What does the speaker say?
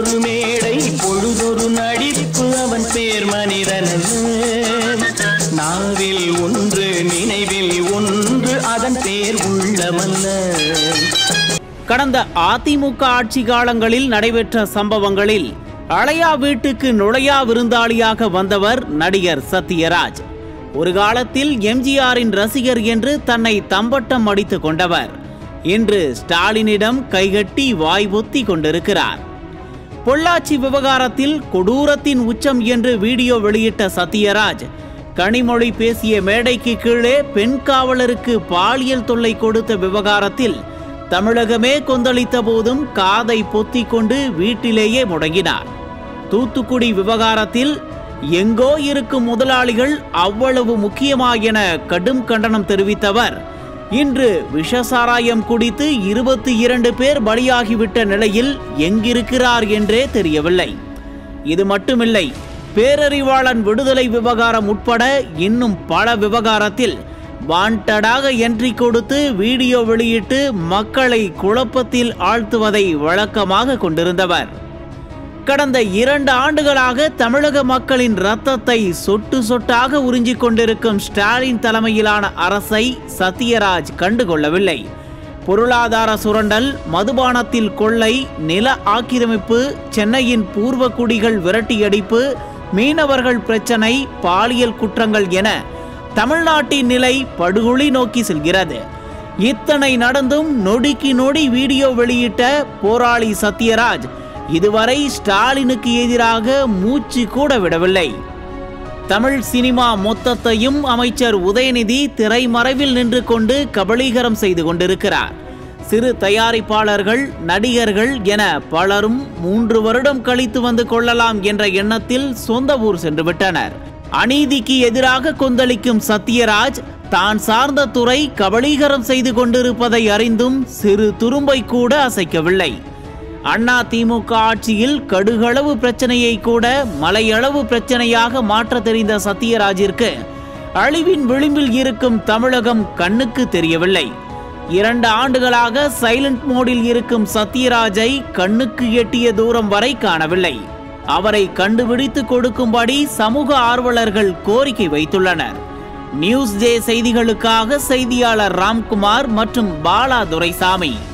பொழுதொரு மேடை பொழுதொரு நடிப்பு அவன் பேர் மனிதனல்ல நாவில் ஒன்று நினைவில் ஒன்று அதன் பேர் உள்ளமல்ல கடந்த அதிமுக ஆட்சி காலங்களில் நடைபெற்ற சம்பவங்களில் அழையா வீட்டுக்கு நுழையா விருந்தாளியாக வந்தவர் நடிகர் சத்யராஜ் ஒரு காலத்தில் எம்ஜிஆரின் ரசிகர் என்று தன்னை தம்பட்டம் அடித்துக் கொண்டவர் இன்று ஸ்டாலினிடம் கைகட்டி வாய் பொத்தி கொண்டிருக்கிறார் பொள்ளாச்சி விவகாரத்தில் கொடூரத்தின் உச்சம் என்று வீடியோ வெளியிட்ட சத்யராஜ் கனிமொழி பேசிய மேடைக்கு கீழே பெண் காவலருக்கு பாலியல் தொல்லை கொடுத்த விவகாரத்தில் தமிழகமே கொந்தளித்த போதும் காதை பொத்திக் கொண்டு வீட்டிலேயே முடங்கினார் தூத்துக்குடி விவகாரத்தில் எங்கோ இருக்கும் முதலாளிகள் அவ்வளவு முக்கியமா என கடும் கண்டனம் தெரிவித்தவர் இன்று விஷசாராயம் குடித்து இருபத்தி இரண்டு பேர் பலியாகிவிட்ட நிலையில் எங்கிருக்கிறார் என்றே தெரியவில்லை இது மட்டுமில்லை பேரறிவாளன் விடுதலை விவகாரம் உட்பட இன்னும் பல விவகாரத்தில் வாண்டடாக என்ட்ரி கொடுத்து வீடியோ வெளியிட்டு மக்களை குழப்பத்தில் ஆழ்த்துவதை வழக்கமாக கொண்டிருந்தவர் கடந்த இரண்டு ஆண்டுகளாக தமிழக மக்களின் ரத்தத்தை சொட்டு சொட்டாக உறிஞ்சிக் கொண்டிருக்கும் ஸ்டாலின் தலைமையிலான அரசை சத்யராஜ் கண்டுகொள்ளவில்லை பொருளாதார சுரண்டல் மதுபானத்தில் கொள்ளை நில ஆக்கிரமிப்பு சென்னையின் பூர்வ குடிகள் விரட்டியடிப்பு மீனவர்கள் பிரச்சனை பாலியல் குற்றங்கள் என தமிழ்நாட்டின் நிலை படுகொலி நோக்கி செல்கிறது இத்தனை நடந்தும் நொடிக்கு நொடி வீடியோ வெளியிட்ட போராளி சத்யராஜ் இதுவரை ஸ்டாலினுக்கு எதிராக மூச்சு கூட விடவில்லை தமிழ் சினிமா மொத்தத்தையும் அமைச்சர் உதயநிதி திரைமறைவில் நின்று கொண்டு கபளீகரம் செய்து கொண்டிருக்கிறார் சிறு தயாரிப்பாளர்கள் நடிகர்கள் என பலரும் மூன்று வருடம் கழித்து வந்து கொள்ளலாம் என்ற எண்ணத்தில் சொந்த ஊர் சென்று விட்டனர் அநீதிக்கு எதிராக கொந்தளிக்கும் சத்யராஜ் தான் சார்ந்த துறை கபளீகரம் செய்து கொண்டிருப்பதை அறிந்தும் சிறு துரும்பை கூட அசைக்கவில்லை அண்ணா திமுக ஆட்சியில் கடுகளவு பிரச்சனையை கூட மலையளவு பிரச்சனையாக மாற்ற தெரிந்த சத்யராஜிற்கு அழிவின் விளிம்பில் இருக்கும் தமிழகம் கண்ணுக்கு தெரியவில்லை இரண்டு ஆண்டுகளாக சைலண்ட் மோடில் இருக்கும் சத்யராஜை கண்ணுக்கு எட்டிய தூரம் வரை காணவில்லை அவரை கண்டுபிடித்து கொடுக்கும்படி சமூக ஆர்வலர்கள் கோரிக்கை வைத்துள்ளனர் நியூஸ் ஜே செய்திகளுக்காக செய்தியாளர் ராம்குமார் மற்றும் பாலா துரைசாமி